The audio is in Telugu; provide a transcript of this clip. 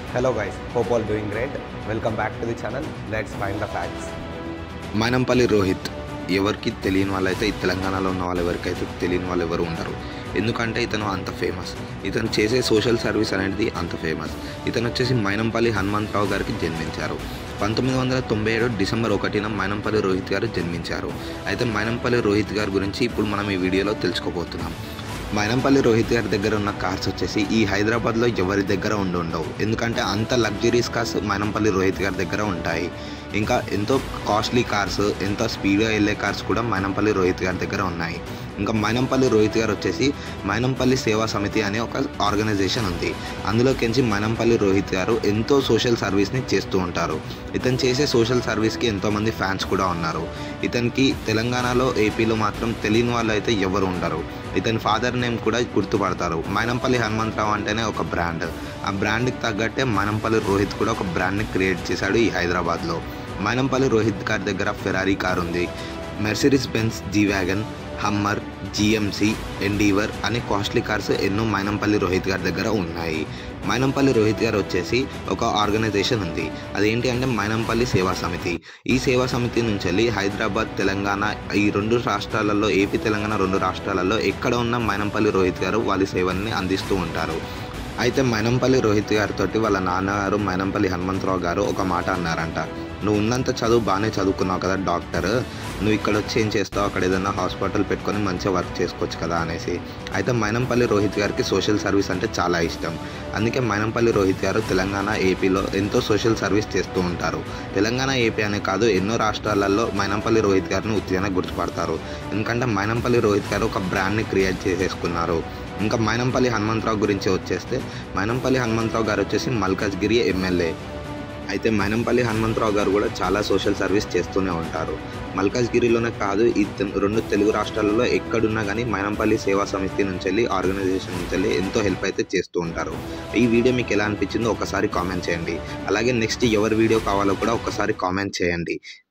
Hello guys, hope all doing great. Welcome back to the channel. Let's find the facts. Mynampally Rohit ఎవరికి తెలియని వాళ్ళైతే ఈ తెలంగాణలో ఉన్న వాళ్ళు ఎవరికైతే తెలియని వాళ్ళు ఎవరు ఉండరు ఎందుకంటే ఇతను అంత ఫేమస్ ఇతను చేసే సోషల్ సర్వీస్ అనేది అంత ఫేమస్ ఇతను వచ్చేసి మైనంపల్లి హనుమంతరావు గారికి జన్మించారు పంతొమ్మిది వందల తొంభై ఏడు డిసెంబర్ ఒకటిన మైనంపల్లి రోహిత్ గారు జన్మించారు అయితే మైనంపల్లి రోహిత్ గారి గురించి ఇప్పుడు మనం ఈ వీడియోలో తెలుసుకోబోతున్నాం మైనంపల్లి రోహిత్ గారి దగ్గర ఉన్న కార్స్ వచ్చేసి ఈ హైదరాబాద్లో ఎవరి దగ్గర ఉండి ఉండవు ఎందుకంటే అంత లగ్జరీస్ కార్స్ మైనంపల్లి రోహిత్ గారి దగ్గర ఉంటాయి ఇంకా ఎంతో కాస్ట్లీ కార్స్ ఎంతో స్పీడ్గా వెళ్ళే కార్స్ కూడా మైనంపల్లి రోహిత్ గారి దగ్గర ఉన్నాయి ఇంకా మైనంపల్లి రోహిత్ గారు వచ్చేసి మైనంపల్లి సేవా సమితి అనే ఒక ఆర్గనైజేషన్ ఉంది అందులోకించి మైనంపల్లి రోహిత్ గారు ఎంతో సోషల్ సర్వీస్ని చేస్తూ ఉంటారు ఇతను చేసే సోషల్ సర్వీస్కి ఎంతోమంది ఫ్యాన్స్ కూడా ఉన్నారు ఇతనికి తెలంగాణలో ఏపీలో మాత్రం తెలియని వాళ్ళు అయితే ఎవరు ఉండరు ఇతని ఫాదర్ నేమ్ కూడా గుర్తుపడతారు మైనంపల్లి హనుమంతరావు అంటేనే ఒక బ్రాండ్ ఆ బ్రాండ్కి తగ్గట్టే మైనంపల్లి రోహిత్ కూడా ఒక బ్రాండ్ని క్రియేట్ చేశాడు ఈ హైదరాబాద్లో మైనంపల్లి రోహిత్ గారి దగ్గర ఫెరారీ కార్ ఉంది Mercedes Benz G wagon Hummer GMC Endeavour అనే కాస్ట్లీ కార్స్ ఎన్నో మైనంపల్లి రోహిత్ గారి దగ్గర ఉన్నాయి మైనంపల్లి రోహిత్ గారు వచ్చేసి ఒక ఆర్గనైజేషన్ ఉంది అదేంటి అంటే మైనంపల్లి సేవా సమితి ఈ సేవా సమితి నుంచి వెళ్ళి హైదరాబాద్ తెలంగాణ ఈ రెండు రాష్ట్రాలలో ఏపీ తెలంగాణ రెండు రాష్ట్రాలలో ఎక్కడ ఉన్న మైనంపల్లి రోహిత్ గారు వాళ్ళ సేవల్ని అందిస్తూ ఉంటారు అయితే మైనంపల్లి రోహిత్ గారితో వాళ్ళ నాన్నగారు మైనంపల్లి హనుమంతరావు గారు ఒక మాట అన్నారంట నువ్వు ఉన్నంత చదువు బాగానే చదువుకున్నావు కదా డాక్టర్ నువ్వు ఇక్కడ వచ్చి ఏం చేస్తావు అక్కడ ఏదైనా హాస్పిటల్ పెట్టుకొని మంచిగా వర్క్ చేసుకోవచ్చు కదా అనేసి అయితే మైనంపల్లి రోహిత్ గారికి సోషల్ సర్వీస్ అంటే చాలా ఇష్టం అందుకే మైనంపల్లి రోహిత్ గారు తెలంగాణ ఏపీలో ఎంతో సోషల్ సర్వీస్ చేస్తూ ఉంటారు తెలంగాణ ఏపీ అనే కాదు ఎన్నో రాష్ట్రాలలో మైనంపల్లి రోహిత్ గారిని ఉత్తిగానే గుర్తుపడతారు ఎందుకంటే మైనంపల్లి రోహిత్ గారు ఒక బ్రాండ్ని క్రియేట్ చేసేసుకున్నారు ఇంకా మైనంపల్లి హనుమంతరావు గురించి వచ్చేస్తే మైనంపల్లి హనుమంతరావు గారు వచ్చేసి మల్కాజ్గిరి ఎమ్మెల్యే అయితే మైనంపల్లి హనుమంతరావు గారు కూడా చాలా సోషల్ సర్వీస్ చేస్తూనే ఉంటారు మల్కాజ్గిరిలోనే కాదు ఈ తె- రెండు తెలుగు రాష్ట్రాలలో ఎక్కడున్నా కానీ మైనంపల్లి సేవా సమితి నుంచి వెళ్ళి ఆర్గనైజేషన్ నుంచి వెళ్ళి ఎంతో హెల్ప్ అయితే చేస్తూ ఉంటారు ఈ వీడియో మీకు ఎలా అనిపించిందో ఒకసారి కామెంట్ చేయండి అలాగే నెక్స్ట్ ఎవరి వీడియో కావాలో కూడా ఒకసారి కామెంట్ చేయండి